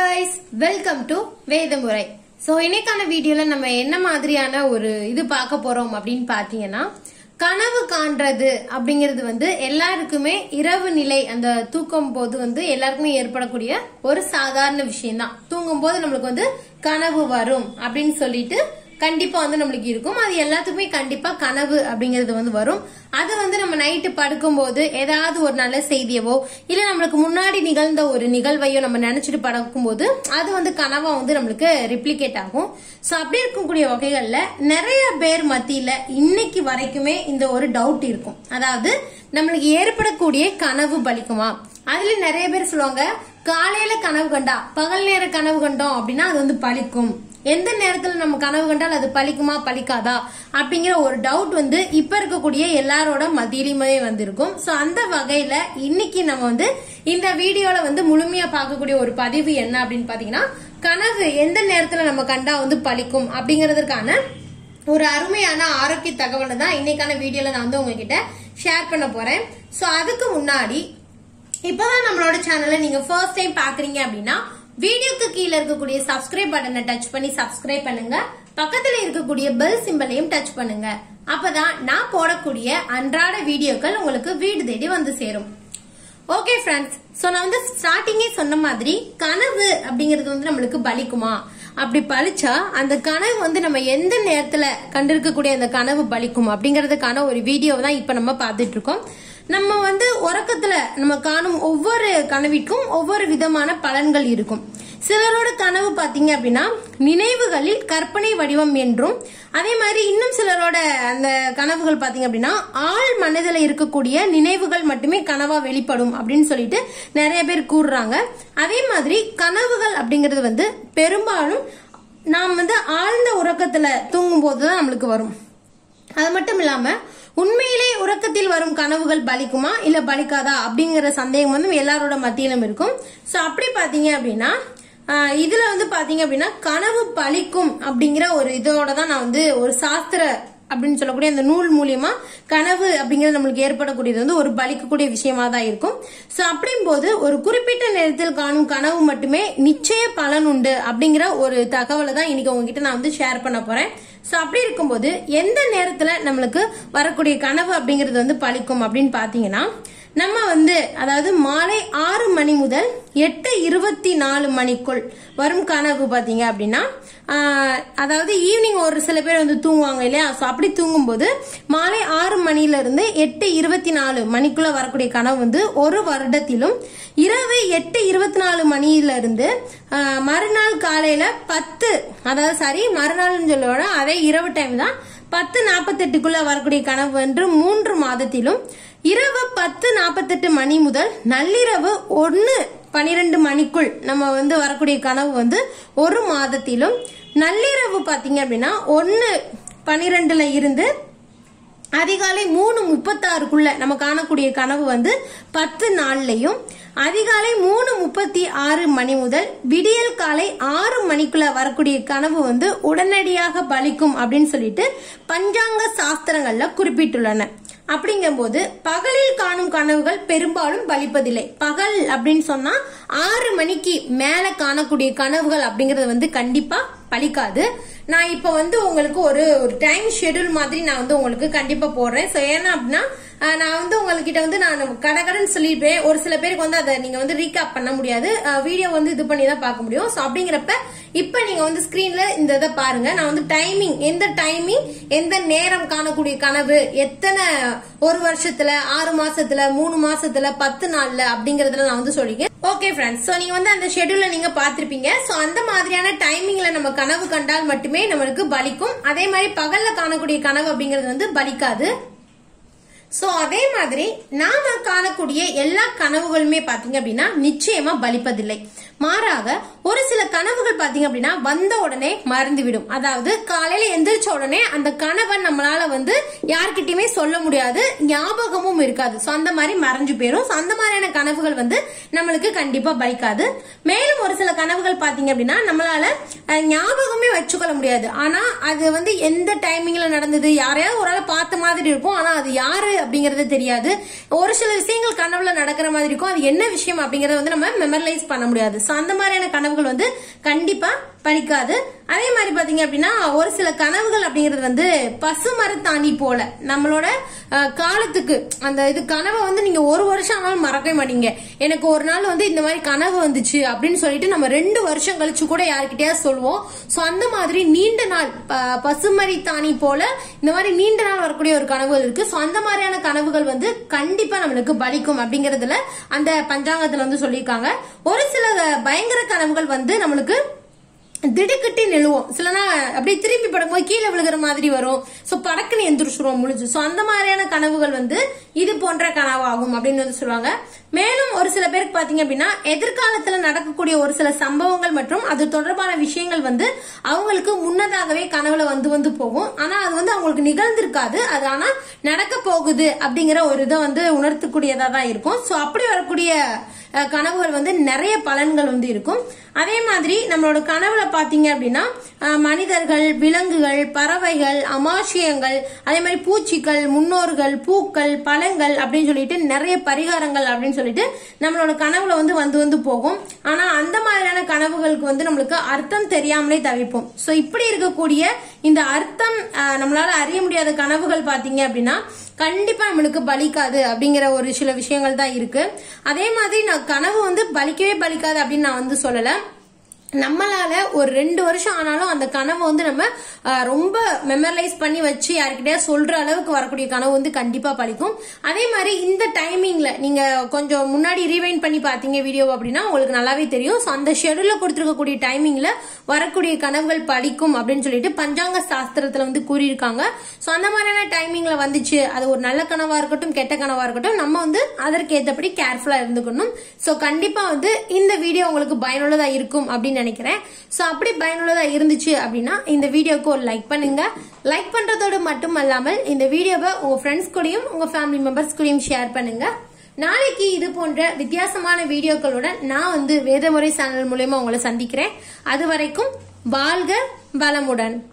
guys welcome to வேதமுறை so இன்னைக்கான வீடியோல நம்ம என்ன மாதிரியான ஒரு இது பார்க்க போறோம் அப்படின்னு பாத்தீங்கன்னா கனவு காண்றது அப்படிங்கிறது வந்து எல்லாருக்குமே இரவு நிலை அந்த தூக்கம் போது வந்து எல்லாருக்குமே ஏற்படக்கூடிய ஒரு சாதாரண விஷயம் தான் தூங்கும் போது நம்மளுக்கு வந்து கனவு வரும் அப்படின்னு சொல்லிட்டு கண்டிப்பா வந்து நம்மளுக்கு இருக்கும் அது எல்லாத்துக்குமே கண்டிப்பா கனவு அப்படிங்கிறது வந்து வரும் அது வந்து நம்ம நைட்டு படுக்கும்போது ஏதாவது ஒரு நல்ல செய்தியவோ இல்ல நம்மளுக்கு முன்னாடி நிகழ்ந்த ஒரு நிகழ்வையோ நம்ம நினைச்சிட்டு படுக்கும்போது அது வந்து கனவா வந்து நம்மளுக்கு ரிப்ளிகேட் ஆகும் சோ அப்படி இருக்கக்கூடிய வகைகள்ல நிறைய பேர் மத்தியில இன்னைக்கு வரைக்குமே இந்த ஒரு டவுட் இருக்கும் அதாவது நம்மளுக்கு ஏற்படக்கூடிய கனவு பலிக்குமா அதுல நிறைய பேர் சொல்லுவாங்க காலையில கனவு கண்டா பகல் நேர கனவு கண்டோம் அப்படின்னா அது வந்து பலிக்கும் எந்த நேரத்துல நம்ம கனவு கண்டால் அது பலிக்குமா பலிக்காதா அப்படிங்கிற ஒரு டவுட் வந்து இப்ப இருக்கக்கூடிய எல்லாரோட மத்தியிலுமே வந்திருக்கும் சோ அந்த வகையில இன்னைக்கு நம்ம வந்து இந்த வீடியோல வந்து முழுமையா பார்க்கக்கூடிய ஒரு பதிவு என்ன அப்படின்னு பாத்தீங்கன்னா கனவு எந்த நேரத்துல நம்ம கண்டா வந்து பலிக்கும் அப்படிங்கறதுக்கான ஒரு அருமையான ஆரோக்கிய தகவலை தான் இன்னைக்கான வீடியோல நான் வந்து உங்ககிட்ட ஷேர் பண்ண போறேன் சோ அதுக்கு முன்னாடி இப்பதான் நம்மளோட சேனலை நீங்க ஃபர்ஸ்ட் டைம் பாக்குறீங்க அப்படின்னா வீடியோக்கு கீழே இருக்கக்கூடிய சப்ஸ்கிரைப் பட்டனை டச் பண்ணி சப்ஸ்கிரைப் பண்ணுங்க பக்கத்துல இருக்கக்கூடிய பெல் சிம்பலையும் டச் பண்ணுங்க அப்பதான் நான் போடக்கூடிய அன்றாட வீடியோக்கள் உங்களுக்கு வீடு தேடி வந்து சேரும் ஓகே ஃப்ரெண்ட்ஸ் சோ நான் வந்து ஸ்டார்டிங்கே சொன்ன மாதிரி கனவு அப்படிங்கிறது வந்து நம்மளுக்கு பலிக்குமா அப்படி பலிச்சா அந்த கனவு வந்து நம்ம எந்த நேரத்துல கண்டிருக்கக்கூடிய அந்த கனவு பலிக்கும் அப்படிங்கறதுக்கான ஒரு வீடியோ தான் இப்ப நம்ம பார்த்துட்டு இருக்கோம் நம்ம வந்து உறக்கத்துல நம்ம காணும் ஒவ்வொரு கனவிற்கும் ஒவ்வொரு விதமான பலன்கள் இருக்கும் சிலரோட கனவு பாத்தீங்க அப்படின்னா நினைவுகளில் கற்பனை வடிவம் என்றும் அதே மாதிரி இன்னும் சிலரோட அந்த கனவுகள் பாத்தீங்க அப்படின்னா ஆள் மனதில் இருக்கக்கூடிய நினைவுகள் மட்டுமே கனவா வெளிப்படும் அப்படின்னு சொல்லிட்டு நிறைய பேர் கூறுறாங்க அதே மாதிரி கனவுகள் அப்படிங்கிறது வந்து பெரும்பாலும் நாம் வந்து ஆழ்ந்த உறக்கத்துல தூங்கும் போதுதான் நம்மளுக்கு வரும் அது மட்டும் இல்லாம உண்மையிலே உறக்கத்தில் வரும் கனவுகள் பலிக்குமா இல்ல பலிக்காதா அப்படிங்கிற சந்தேகம் வந்து எல்லாரோட மத்தியிலும் இருக்கும் சோ அப்படி பாத்தீங்க அப்படின்னா ஆஹ் இதுல வந்து பாத்தீங்க அப்படின்னா கனவு பலிக்கும் அப்படிங்கிற ஒரு இதோட தான் நான் வந்து ஒரு சாஸ்திர அப்படின்னு சொல்லக்கூடிய அந்த நூல் மூலியமா கனவு அப்படிங்கிறது நம்மளுக்கு ஏற்படக்கூடியது வந்து ஒரு பலிக்கக்கூடிய விஷயமா தான் இருக்கும் சோ அப்படியும் போது ஒரு குறிப்பிட்ட நேரத்தில் காணும் கனவு மட்டுமே நிச்சய பலன் உண்டு அப்படிங்கிற ஒரு தகவலை தான் இன்னைக்கு உங்ககிட்ட நான் வந்து ஷேர் பண்ண போறேன் சோ அப்படி இருக்கும்போது எந்த நேரத்துல நம்மளுக்கு வரக்கூடிய கனவு அப்படிங்கிறது வந்து பலிக்கும் அப்படின்னு பாத்தீங்கன்னா நம்ம வந்து அதாவது மாலை ஆறு மணி முதல் எட்டு இருபத்தி நாலு மணிக்குள் வரும் கனவு பாத்தீங்க அப்படின்னா ஆஹ், அதாவது ஈவினிங் ஒரு சில பேர் வந்து தூங்குவாங்க இல்லையா ஸோ அப்படி தூங்கும்போது மாலை ஆறு மணில இருந்து எட்டு இருபத்தி நாலு மணிக்குள்ள வரக்கூடிய கனவு வந்து ஒரு வருடத்திலும் இரவு எட்டு இருபத்தி நாலு மணியில இருந்து ஆஹ், மறுநாள் காலையில பத்து அதாவது சாரி மறுநாள்னு சொல்லுவோட அதே இரவு டைம் தான் பத்து நாற்பத்தெட்டுக்குள்ள வரக்கூடிய கனவு வந்து மூன்று மாதத்திலும் இரவு பத்து நாற்பத்தெட்டு மணி முதல் நள்ளிரவு ஒன்னு பனிரெண்டு மணிக்குள் நம்ம வந்து வரக்கூடிய கனவு வந்து ஒரு மாதத்திலும் நள்ளிரவு பாத்தீங்க அப்படின்னா ஒன்னு பனிரெண்டுல இருந்து அதிகாலை மூணு முப்பத்தாறுக்குள்ள நம்ம காணக்கூடிய கனவு வந்து பத்து நாள்லயும் அதிகாலை மூணு முப்பத்தி ஆறு மணி முதல் விடியல் காலை ஆறு மணிக்குள்ள வரக்கூடிய கனவு வந்து உடனடியாக பலிக்கும் அப்படின்னு சொல்லிட்டு பஞ்சாங்க சாஸ்திரங்கள்ல குறிப்பிட்டுள்ளன அப்படிங்கும்போது பகலில் காணும் கனவுகள் பெரும்பாலும் பலிப்பதில்லை பகல் அப்படின்னு சொன்னா ஆறு மணிக்கு மேல காணக்கூடிய கனவுகள் அப்படிங்கறது வந்து கண்டிப்பா பலிக்காது நான் இப்ப வந்து உங்களுக்கு ஒரு ஒரு டைம் ஷெட்யூல் மாதிரி நான் வந்து உங்களுக்கு கண்டிப்பா போடுறேன் ஸோ ஏன்னா அப்படின்னா அஹ், நான் வந்து உங்ககிட்ட வந்து நான் கடகடன்னு சொல்லியிருப்பேன் ஒரு சில பேருக்கு வந்து அதை நீங்க வந்து ரீகாப் பண்ண முடியாது வீடியோ வந்து இது பண்ணி தான் பார்க்க முடியும் ஸோ அப்படிங்கிறப்ப இப்ப நீங்க வந்து ஸ்கிரீன்ல இந்த இதை பாருங்க நான் வந்து டைமிங் எந்த டைமிங் எந்த நேரம் காணக்கூடிய கனவு எத்தனை ஒரு வருஷத்துல ஆறு மாசத்துல மூணு மாசத்துல பத்து நாள்ல அப்படிங்கறதுல நான் வந்து சொல்லிக்கேன் ஓகே ஃப்ரெண்ட்ஸ் சோ நீங்க வந்து அந்த ஷெட்யூல்ல நீங்க பாத்திருப்பீங்க சோ அந்த மாதிரியான டைமிங்ல நம்ம கனவு கண்டால் மட்டுமே நம்மளுக்கு பலிக்கும் அதே மாதிரி பகல்ல காணக்கூடிய கனவு அப்படிங்கிறது வந்து பலிக்காது சோ அதே மாதிரி நாம காணக்கூடிய எல்லா கனவுகளுமே பாத்தீங்க அப்படின்னா நிச்சயமா பலிப்பதில்லை மாறாக ஒரு சில கனவுகள் பாத்தீங்க அப்படின்னா வந்த உடனே மறந்துவிடும் அதாவது காலையில எந்திரிச்ச உடனே அந்த கனவை நம்மளால வந்து யார்கிட்டயுமே சொல்ல முடியாது ஞாபகமும் இருக்காது சோ அந்த மாதிரி மறைஞ்சு போயிரும் So, அந்த மாதிரியான கனவுகள் வந்து நம்மளுக்கு கண்டிப்பா பலிக்காது மேலும் ஒரு சில கனவுகள் பாத்தீங்க அப்படின்னா நம்மளால அஹ், ஞாபகமே வச்சுக்கொள்ள முடியாது ஆனா அது வந்து எந்த டைமிங்ல நடந்தது யாரையாவது ஒரு ஆளை பார்த்த மாதிரி இருக்கும் ஆனா அது யாரு அப்படிங்கறது தெரியாது ஒரு சில விஷயங்கள் கனவுல நடக்கிற மாதிரி இருக்கும் அது என்ன விஷயம் அப்படிங்கறத வந்து நம்ம மெமரலைஸ் பண்ண முடியாது சோ அந்த மாதிரியான கனவுகள் வந்து கண்டிப்பா பலிக்காது அதே மாதிரி பாத்தீங்க அப்படின்னா ஒரு சில கனவுகள் அப்படிங்கிறது வந்து பசு மரத்தாணி போல நம்மளோட அஹ், காலத்துக்கு அந்த இது கனவை வந்து நீங்க ஒரு வருஷம் ஆனாலும் மறக்கவே மாட்டீங்க எனக்கு ஒரு நாள் வந்து இந்த மாதிரி கனவு வந்துச்சு அப்படின்னு சொல்லிட்டு நம்ம ரெண்டு வருஷம் கழிச்சு கூட யார்கிட்டயாவது சொல்லுவோம் சோ அந்த மாதிரி நீண்ட நாள் ப- பசுமரி தாணி போல இந்த மாதிரி நீண்ட நாள் வரக்கூடிய ஒரு கனவுகள் இருக்கு சோ அந்த மாதிரியான கனவுகள் வந்து கண்டிப்பா நம்மளுக்கு பலிக்கும் அப்படிங்கறதுல அந்த பஞ்சாங்கத்துல வந்து சொல்லியிருக்காங்க ஒரு சில பயங்கர கனவுகள் வந்து நம்மளுக்கு திடுக்கிட்டு நிலுவோம் சிலனா அப்படியே திரும்பி படும்போது கீழே விழுகிற மாதிரி வரும் சோ படக்குன்னு எந்திரிச்சிருவோம் முழிச்சு சோ அந்த மாதிரியான கனவுகள் வந்து இது போன்ற கனவாகும் அப்படின்னு வந்து சொல்லுவாங்க மேலும் ஒரு சில பேருக்கு பாத்தீங்க அப்படின்னா எதிர்காலத்துல நடக்கக்கூடிய ஒரு சில சம்பவங்கள் மற்றும் அது தொடர்பான விஷயங்கள் வந்து அவங்களுக்கு முன்னதாகவே கனவுல வந்து வந்து போகும் ஆனா அது வந்து அவங்களுக்கு நிகழ்ந்திருக்காது அது ஆனா நடக்க போகுது அப்படிங்கிற ஒரு இதை வந்து உணர்த்தக்கூடியதா தான் இருக்கும் சோ அப்படி வரக்கூடிய அஹ், கனவுகள் வந்து நிறைய பலன்கள் வந்து இருக்கும் அதே மாதிரி நம்மளோட கனவுல பாத்தீங்க அப்படின்னா அஹ், மனிதர்கள் விலங்குகள் பறவைகள் அமாசியங்கள் அதே மாதிரி பூச்சிகள் முன்னோர்கள் பூக்கள் பழங்கள் அப்படின்னு சொல்லிட்டு நிறைய பரிகாரங்கள் அப்படின்னு சொல்லிட்டு நம்மளோட கனவுல வந்து வந்து வந்து போகும் ஆனா அந்த மாதிரியான கனவுகளுக்கு வந்து நம்மளுக்கு அர்த்தம் தெரியாமலே தவிப்போம் சோ இப்படி இருக்கக்கூடிய இந்த அர்த்தம் அஹ், நம்மளால அறிய முடியாத கனவுகள் பாத்தீங்க அப்படின்னா கண்டிப்பா நம்மளுக்கு பலிக்காது அப்படிங்கிற ஒரு சில விஷயங்கள் தான் இருக்கு அதே மாதிரி நான் கனவு வந்து பலிக்கவே பலிக்காது அப்படின்னு நான் வந்து சொல்லல நம்மளால ஒரு ரெண்டு வருஷம் ஆனாலும் அந்த கனவை வந்து நம்ம அஹ், ரொம்ப மெமரலைஸ் பண்ணி வச்சு யார்கிட்டயா சொல்ற அளவுக்கு வரக்கூடிய கனவு வந்து கண்டிப்பா பலிக்கும் அதே மாதிரி இந்த டைமிங்ல நீங்க கொஞ்சம் முன்னாடி ரீவைண்ட் பண்ணி பாத்தீங்க வீடியோ அப்படின்னா உங்களுக்கு நல்லாவே தெரியும் ஸோ அந்த ஷெடியூல்ல கொடுத்துருக்கக்கூடிய டைமிங்ல வரக்கூடிய கனவுகள் பலிக்கும் அப்படின்னு சொல்லிட்டு பஞ்சாங்க சாஸ்திரத்துல வந்து கூறியிருக்காங்க ஸோ அந்த மாதிரியான டைமிங்ல வந்துச்சு அது ஒரு நல்ல கனவா இருக்கட்டும் கெட்ட கனவா இருக்கட்டும் நம்ம வந்து அதற்கு ஏற்றபடி கேர்ஃபுல்லா இருந்துக்கணும் ஸோ கண்டிப்பா வந்து இந்த வீடியோ உங்களுக்கு பயனுள்ளதா இருக்கும் அப்படின்னு நினைக்கிறேன் ஸோ அப்படி பயனுள்ளதா இருந்துச்சு அப்படின்னா இந்த வீடியோக்கு ஒரு லைக் பண்ணுங்க லைக் பண்றதோடு மட்டும் அல்லாமல் இந்த வீடியோவை உங்க ஃப்ரெண்ட்ஸ் கூடயும் உங்க ஃபேமிலி மெம்பர்ஸ் கூடயும் ஷேர் பண்ணுங்க நாளைக்கு இது போன்ற வித்தியாசமான வீடியோக்களுடன் நான் வந்து வேதமுறை சேனல் மூலயமா உங்களை சந்திக்கிறேன் அது வரைக்கும் வாழ்க பலமுடன்